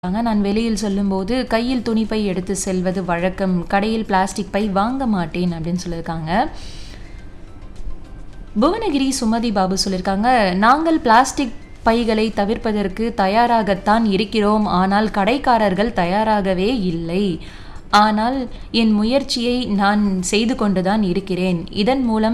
சொல்லியிருக்காங்க நான் வெளியில் செல்லும்போது கையில் துணிப்பை எடுத்து செல்வது வழக்கம் கடையில் பிளாஸ்டிக் பை வாங்க மாட்டேன் அப்படின்னு சொல்லியிருக்காங்க புவனகிரி சுமதி பாபு சொல்லியிருக்காங்க நாங்கள் பிளாஸ்டிக் பைகளை தவிர்ப்பதற்கு தயாராகத்தான் இருக்கிறோம் ஆனால் கடைக்காரர்கள் தயாராகவே இல்லை ஆனால் என் முயற்சியை நான் செய்து கொண்டுதான் இருக்கிறேன் இதன் மூலம்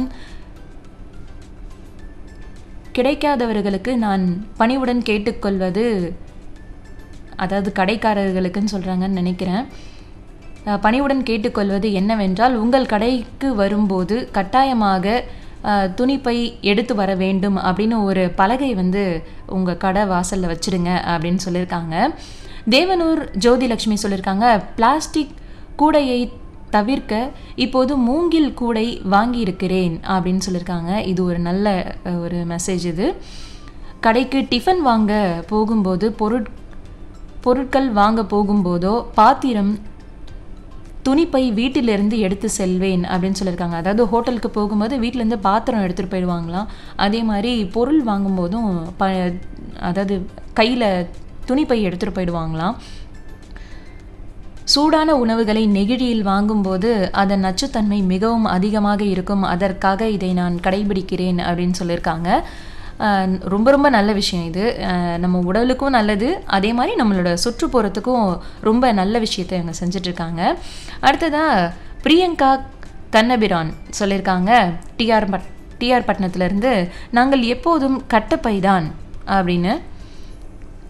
கிடைக்காதவர்களுக்கு நான் பணிவுடன் கேட்டுக்கொள்வது அதாவது கடைக்காரர்களுக்குன்னு சொல்கிறாங்கன்னு நினைக்கிறேன் அஹ், பணிவுடன் கேட்டுக்கொள்வது என்னவென்றால் உங்கள் கடைக்கு வரும்போது கட்டாயமாக அஹ், துணிப்பை எடுத்து வர வேண்டும் அப்படின்னு ஒரு பலகை வந்து உங்கள் கடை வாசலில் வச்சிடுங்க அப்படின்னு சொல்லியிருக்காங்க தேவனூர் ஜோதிலக்ஷ்மி சொல்லியிருக்காங்க பிளாஸ்டிக் கூடையை தவிர்க்க இப்போது மூங்கில் கூடை வாங்கியிருக்கிறேன் அப்படின்னு சொல்லியிருக்காங்க இது ஒரு நல்ல அஹ், ஒரு மெசேஜ் இது கடைக்கு டிஃபன் வாங்க போகும்போது பொருட் பொருட்கள் வாங்க போகும்போதோ பாத்திரம் துணிப்பை வீட்டிலிருந்து எடுத்து செல்வேன் அப்படின்னு சொல்லியிருக்காங்க அதாவது ஹோட்டலுக்கு போகும்போது வீட்டிலேருந்து பாத்திரம் எடுத்துகிட்டு போயிடுவாங்களாம் அதே மாதிரி பொருள் வாங்கும்போதும் ப அதாவது கையில் துணிப்பை எடுத்துகிட்டு போயிடுவாங்களாம் சூடான உணவுகளை நெகிழியில் வாங்கும்போது அதன் நச்சுத்தன்மை மிகவும் அதிகமாக இருக்கும் அதற்காக இதை நான் கடைபிடிக்கிறேன் அப்படின்னு சொல்லியிருக்காங்க அஹ் ரொம்ப ரொம்ப நல்ல விஷயம் இது அஹ் நம்ம உடலுக்கும் நல்லது அதே மாதிரி நம்மளோட சுற்றுப்புறத்துக்கும் ரொம்ப நல்ல விஷயத்தை இவங்க செஞ்சிட்ருக்காங்க அடுத்ததாக பிரியங்கா கண்ணபிரான் சொல்லியிருக்காங்க டிஆர் பட் டிஆர் பட்டணத்துலேருந்து நாங்கள் எப்போதும் கட்டப்பை தான் அப்படின்னு